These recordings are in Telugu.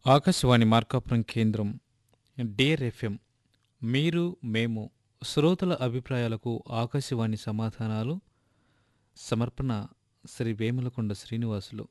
ఆకాశవాణి మార్కాపురం కేంద్రం డేర్ ఎఫ్ఎం మీరు మేము శ్రోతల అభిప్రాయాలకు ఆకాశవాణి సమాధానాలు సమర్పణ శ్రీ వేములకొండ శ్రీనివాసులు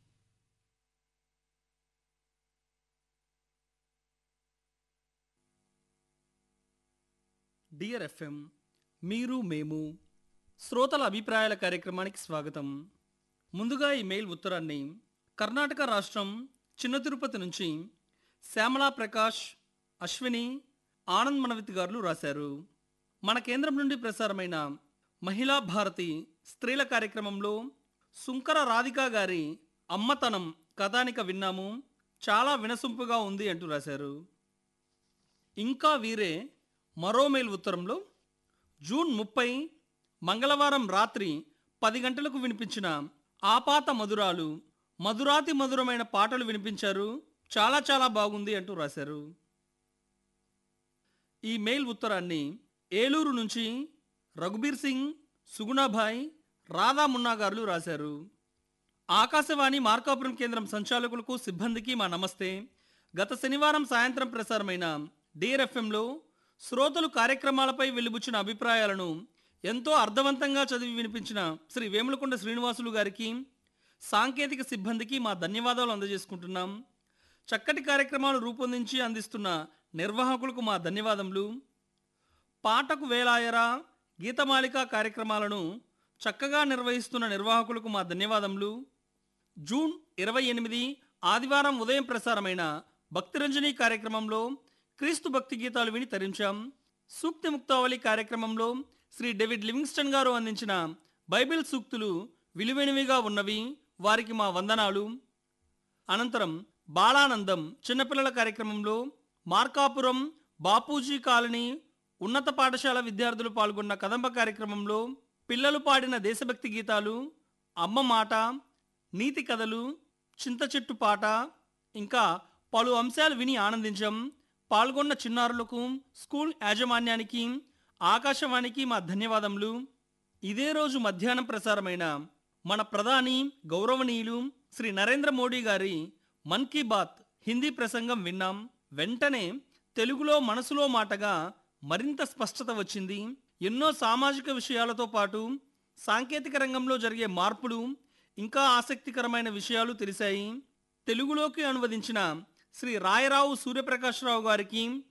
డియర్ ఎఫ్ఎం మీరు మేము శ్రోతల అభిప్రాయాల కార్యక్రమానికి స్వాగతం ముందుగా ఈ మెయిల్ ఉత్తరాన్ని కర్ణాటక రాష్ట్రం చిన్న తిరుపతి నుంచి శ్యామలా ప్రకాష్ అశ్విని ఆనంద్ మనవిత్ గారు రాశారు మన కేంద్రం నుండి ప్రసారమైన మహిళా భారతి స్త్రీల కార్యక్రమంలో సుంకర రాధిక గారి అమ్మతనం కథానిక విన్నాము చాలా వినసొంపుగా ఉంది అంటూ రాశారు ఇంకా వీరే మరో మెయిల్ ఉత్తరంలో జూన్ ముప్పై మంగళవారం రాత్రి పది గంటలకు వినిపించిన ఆపాత మధురాలు మధురాతి మధురమైన పాటలు వినిపించారు చాలా చాలా బాగుంది అంటూ రాశారు ఈ మెయిల్ ఉత్తరాన్ని ఏలూరు నుంచి రఘుబీర్ సింగ్ సుగుణాభాయ్ రాధా మున్నా గారు రాశారు ఆకాశవాణి మార్కాపురం కేంద్రం సంచాలకులకు సిబ్బందికి మా నమస్తే గత శనివారం సాయంత్రం ప్రసారమైన డిఆర్ఎఫ్ఎంలో శ్రోతలు కార్యక్రమాలపై వెలుబుచ్చిన అభిప్రాయాలను ఎంతో అర్థవంతంగా చదివి వినిపించిన శ్రీ వేములకొండ శ్రీనివాసులు గారికి సాంకేతిక సిబ్బందికి మా ధన్యవాదాలు అందజేసుకుంటున్నాం చక్కటి కార్యక్రమాలు రూపొందించి అందిస్తున్న నిర్వాహకులకు మా ధన్యవాదములు పాటకు వేలాయరా గీతమాలిక కార్యక్రమాలను చక్కగా నిర్వహిస్తున్న నిర్వాహకులకు మా ధన్యవాదములు జూన్ ఇరవై ఎనిమిది ఆదివారం ఉదయం ప్రసారమైన భక్తిరంజని కార్యక్రమంలో క్రీస్తు భక్తి గీతాలు విని తరించాం సూక్తి ముక్తావళి కార్యక్రమంలో శ్రీ డేవిడ్ లివింగ్స్టన్ గారు అందించిన బైబిల్ సూక్తులు విలువైనవిగా ఉన్నవి వారికి మా వందనాలు అనంతరం బాలానందం చిన్నపిల్లల కార్యక్రమంలో మార్కాపురం బాపూజీ కాలనీ ఉన్నత పాఠశాల విద్యార్థులు పాల్గొన్న కదంబ కార్యక్రమంలో పిల్లలు పాడిన దేశభక్తి గీతాలు అమ్మ మాట నీతి కథలు చింత చెట్టు పాట ఇంకా పలు అంశాలు విని ఆనందించాం పాల్గొన్న చిన్నారులకు స్కూల్ యాజమాన్యానికి ఆకాశవాణికి మా ధన్యవాదములు ఇదే రోజు మధ్యాహ్నం ప్రసారమైన మన ప్రధాని గౌరవనీయులు శ్రీ నరేంద్ర మోడీ గారి మన్ కీ బాత్ హిందీ ప్రసంగం విన్నాం వెంటనే తెలుగులో మనసులో మాటగా మరింత స్పష్టత వచ్చింది ఎన్నో సామాజిక విషయాలతో పాటు సాంకేతిక రంగంలో జరిగే మార్పులు ఇంకా ఆసక్తికరమైన విషయాలు తెలిసాయి తెలుగులోకి అనువదించిన శ్రీ రాయరావు సూర్యప్రకాశ్రావు గారికి